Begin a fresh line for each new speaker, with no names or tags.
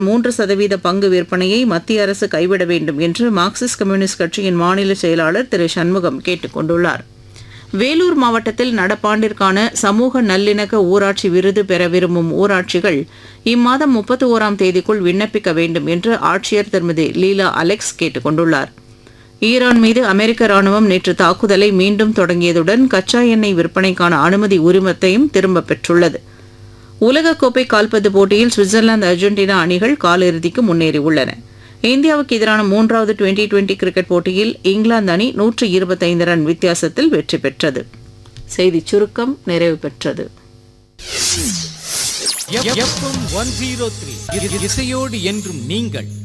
மூன்று சதவீத பங்கு விற்பனையை மத்திய அரசு கைவிட வேண்டும் என்று மார்க்சிஸ்ட் கம்யூனிஸ்ட் கட்சியின் மாநில செயலாளர் திரு சண்முகம் கேட்டுக் கொண்டுள்ளார் வேலூர் மாவட்டத்தில் நடப்பாண்டிற்கான சமூக நல்லிணக்க ஊராட்சி விருது பெற விரும்பும் ஊராட்சிகள் இம்மாதம் முப்பத்தி ஓராம் தேதிக்குள் விண்ணப்பிக்க வேண்டும் என்று ஆட்சியர் திருமதி லீலா அலெக்ஸ் கேட்டுக் கொண்டுள்ளார் ஈரான் மீது அமெரிக்க ராணுவம் நேற்று தாக்குதலை மீண்டும் தொடங்கியதுடன் கச்சா எண்ணெய் விற்பனைக்கான அனுமதி உரிமத்தையும் திரும்பப் பெற்றுள்ளது உலகக்கோப்பை கால்பந்து போட்டியில் சுவிட்சர்லாந்து அர்ஜென்டினா அணிகள் காலிறுதிக்கு முன்னேறியுள்ளன இந்தியாவுக்கு எதிரான மூன்றாவது டுவெண்டி டுவெண்டி கிரிக்கெட் போட்டியில் இங்கிலாந்து அணி நூற்று இருபத்தைந்து ரன் வித்தியாசத்தில் வெற்றி பெற்றது செய்திச் சுருக்கம் நிறைவு பெற்றது
எஃப்எம் ஒன் ஜீரோ த்ரீ இசையோடு என்றும் நீங்கள்